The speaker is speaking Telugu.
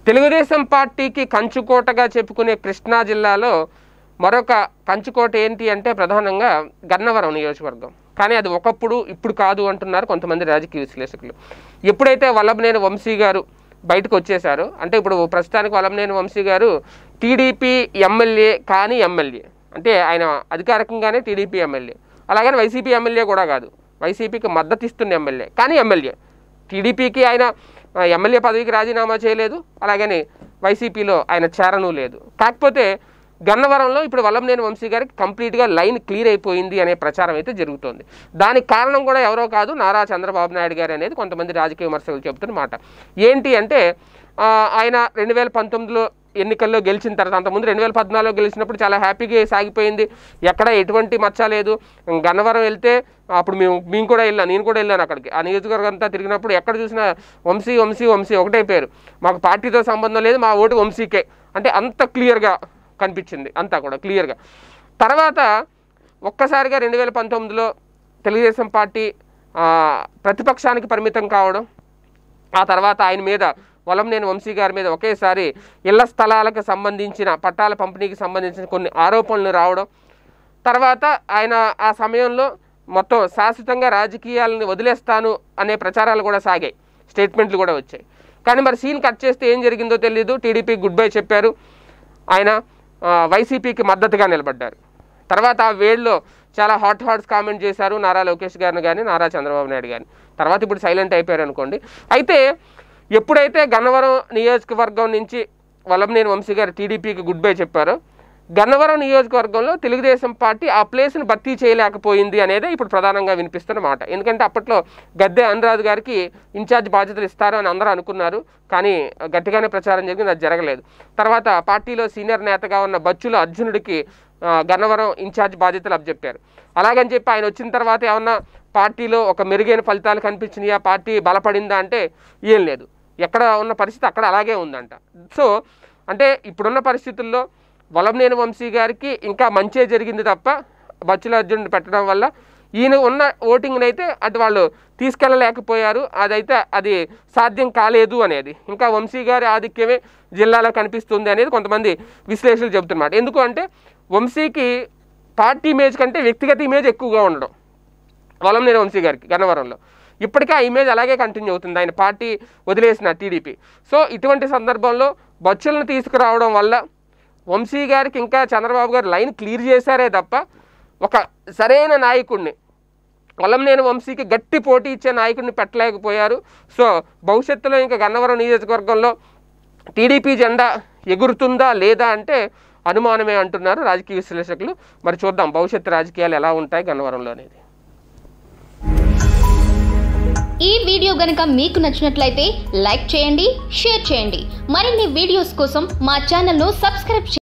తెలుగుదేశం పార్టీకి కంచుకోటగా చెప్పుకునే కృష్ణా జిల్లాలో మరొక కంచుకోట ఏంటి అంటే ప్రధానంగా గన్నవరం నియోజకవర్గం కానీ అది ఒకప్పుడు ఇప్పుడు కాదు అంటున్నారు కొంతమంది రాజకీయ విశ్లేషకులు ఎప్పుడైతే వల్లభనేని వంశీ గారు బయటకు వచ్చేశారో అంటే ఇప్పుడు ప్రస్తుతానికి వల్లభనేని వంశీ గారు టీడీపీ ఎమ్మెల్యే కానీ ఎమ్మెల్యే అంటే ఆయన అధికారికంగానే టీడీపీ ఎమ్మెల్యే అలాగని వైసీపీ ఎమ్మెల్యే కూడా కాదు వైసీపీకి మద్దతు ఇస్తున్న ఎమ్మెల్యే కానీ ఎమ్మెల్యే టీడీపీకి ఆయన ఆ, ఎమ్మెల్యే పదవికి రాజీనామా చేయలేదు అలాగని వైసీపీలో ఆయన చేరను లేదు కాకపోతే గన్నవరంలో ఇప్పుడు వల్లంనేని వంశీ గారికి కంప్లీట్గా లైన్ క్లియర్ అయిపోయింది అనే ప్రచారం అయితే జరుగుతోంది దానికి కారణం కూడా ఎవరో కాదు నారా చంద్రబాబు నాయుడు గారు అనేది కొంతమంది రాజకీయ విమర్శకులు చెబుతున్న మాట ఏంటి అంటే ఆ, ఆయన రెండు వేల పంతొమ్మిదిలో ఎన్నికల్లో గెలిచిన తర్వాత అంతకుముందు రెండు వేల పద్నాలుగులో గెలిచినప్పుడు చాలా హ్యాపీగా సాగిపోయింది ఎక్కడ ఎటువంటి మచ్చ లేదు గన్నవరం వెళ్తే అప్పుడు మేము మేము కూడా వెళ్ళాను నేను కూడా వెళ్ళాను అక్కడికి ఆ నియోజకవర్గం అంతా తిరిగినప్పుడు ఎక్కడ చూసినా వంశీ వంశీ వంశీ ఒకటే పేరు మాకు పార్టీతో సంబంధం లేదు మా ఓటు వంశీకే అంటే అంత క్లియర్గా కనిపించింది అంతా కూడా క్లియర్గా తర్వాత ఒక్కసారిగా రెండు వేల పంతొమ్మిదిలో తెలుగుదేశం పార్టీ ఆ, ప్రతిపక్షానికి పరిమితం కావడం ఆ తర్వాత ఆయన మీద వలంనేని వంశీ గారి మీద ఒకేసారి ఇళ్ల స్థలాలకు సంబంధించిన పట్టాల పంపిణీకి సంబంధించిన కొన్ని ఆరోపణలు రావడం తర్వాత ఆయన ఆ సమయంలో మొత్తం శాశ్వతంగా రాజకీయాలను వదిలేస్తాను అనే ప్రచారాలు కూడా సాగాయి స్టేట్మెంట్లు కూడా వచ్చాయి కానీ మరి సీన్ కట్ చేస్తే ఏం జరిగిందో తెలియదు టీడీపీ గుడ్ బై చెప్పారు ఆయన ఆ, వైసీపీకి మద్దతుగా నిలబడ్డారు తర్వాత ఆ వేళ్ళలో చాలా హాట్ హాట్స్ కామెంట్ చేశారు నారా లోకేష్ గారిని కానీ నారా చంద్రబాబు నాయుడు గారిని తర్వాత ఇప్పుడు సైలెంట్ అయిపోయారు అనుకోండి అయితే ఎప్పుడైతే గన్నవరం నియోజకవర్గం నుంచి వల్లభనేని వంశీ గారు టీడీపీకి గుడ్ బై చెప్పారో గన్నవరం నియోజకవర్గంలో తెలుగుదేశం పార్టీ ఆ ప్లేస్ని భర్తీ చేయలేకపోయింది అనేది ఇప్పుడు ప్రధానంగా వినిపిస్తున్న మాట ఎందుకంటే అప్పట్లో గద్దె అనురాధ్ గారికి ఇన్ఛార్జ్ బాధ్యతలు ఇస్తారు అని అందరూ అనుకున్నారు కానీ గట్టిగానే ప్రచారం జరిగింది అది జరగలేదు తర్వాత పార్టీలో సీనియర్ నేతగా ఉన్న బచ్చుల అర్జునుడికి ఆ, గన్నవరం ఇన్ఛార్జ్ బాధ్యతలు అప్పచెప్పారు అలాగని చెప్పి ఆయన వచ్చిన తర్వాత ఏమన్నా పార్టీలో ఒక మెరుగైన ఫలితాలు కనిపించినాయా పార్టీ బలపడిందా అంటే ఏం లేదు ఎక్కడ ఉన్న పరిస్థితి అక్కడ అలాగే ఉందంట సో అంటే ఇప్పుడున్న పరిస్థితుల్లో వలంనేని వంశీ గారికి ఇంకా మంచే జరిగింది తప్ప బచ్చుల అర్జున్ పెట్టడం వల్ల ఈయన ఉన్న ఓటింగ్ని అయితే అది వాళ్ళు తీసుకెళ్ళలేకపోయారు అదైతే అది సాధ్యం కాలేదు అనేది ఇంకా వంశీ గారి ఆధిక్యమే జిల్లాలో కనిపిస్తుంది అనేది కొంతమంది విశ్లేషకులు చెబుతున్నమాట ఎందుకు అంటే వంశీకి పార్టీ ఇమేజ్ కంటే వ్యక్తిగత ఇమేజ్ ఎక్కువగా ఉండడం వలంనేని వంశీ గారికి గన్నవరంలో ఇప్పటికే ఆ ఇమేజ్ అలాగే కంటిన్యూ అవుతుంది ఆయన పార్టీ వదిలేసిన టీడీపీ సో ఇటువంటి సందర్భంలో బచ్చులను తీసుకురావడం వల్ల వంశీ గారికి ఇంకా చంద్రబాబు గారు లైన్ క్లియర్ చేశారే తప్ప ఒక సరైన నాయకుడిని వలంనేని వంశీకి గట్టి పోటీ ఇచ్చే నాయకుడిని పెట్టలేకపోయారు సో భవిష్యత్తులో ఇంకా గన్నవరం నియోజకవర్గంలో టీడీపీ జెండా ఎగురుతుందా లేదా అంటే అనుమానమే అంటున్నారు రాజకీయ విశ్లేషకులు మరి చూద్దాం భవిష్యత్తు రాజకీయాలు ఎలా ఉంటాయి గన్నవరంలో అనేది ఈ వీడియో గనుక మీకు నచ్చినట్లయితే లైక్ చేయండి షేర్ చేయండి మరిన్ని వీడియోస్ కోసం మా ఛానల్ను సబ్స్క్రైబ్ చేయండి